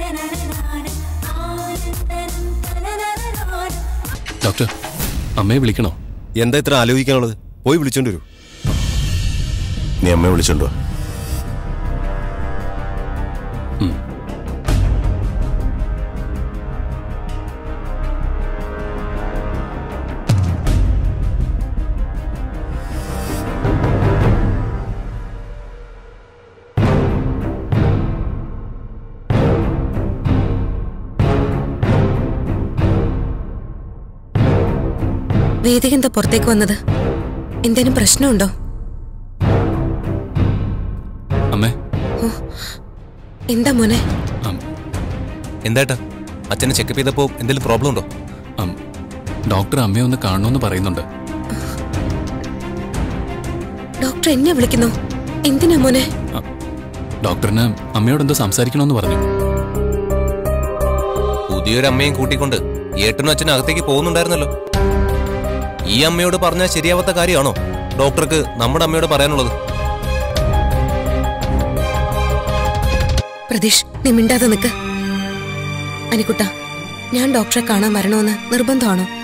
doctor അമ്മയെ വിളിക്കണോ എന്താ ഇത്ര ആലോചിക്കാനുള്ളത് പോയി വിളിച്ചോണ്ട് വരൂ നീ അമ്മയെ വിളിച്ചോണ്ടോ വേദിക എന്താ പുറത്തേക്ക് വന്നത് എന്തേലും പ്രശ്നമുണ്ടോ അമ്മേ എന്താ മോനെ അം, എന്താട്ടാ അച്ഛനെ ചെക്കപ്പ് ചെയ്തപ്പോ എന്തെങ്കിലും പ്രോബ്ലം ഉണ്ടോ അം, ഡോക്ടർ അമ്മയെ ഒന്ന് കാണണമെന്ന് പറയുന്നുണ്ട് ഡോക്ടർ എന്നെ വിളിക്കുന്നു എന്തിനാ മോനെ അ, ഡോക്ടറിന് അമ്മയോട് എന്തോ സംസാരിക്കണമെന്ന് പറഞ്ഞു പുതിയൊരു അമ്മയും കൂട്ടിക്കൊണ്ട് ഏട്ടനും അച്ഛനും അകത്തേക്ക് പോകുന്നുണ്ടായിരുന്നല്ലോ ഈ അമ്മയോട് പറഞ്ഞാൽ ശരിയാവാത്ത കാര്യമാണോ ഡോക്ടർക്ക് നമ്മുടെ അമ്മയോട് പറയാനുള്ളത് പ്രതീഷ് നീ മിണ്ടാതെ നിക്ക് അനിക്കുട്ട ഞാൻ ഡോക്ടറെ കാണാൻ വരണമെന്ന് നിർബന്ധമാണോ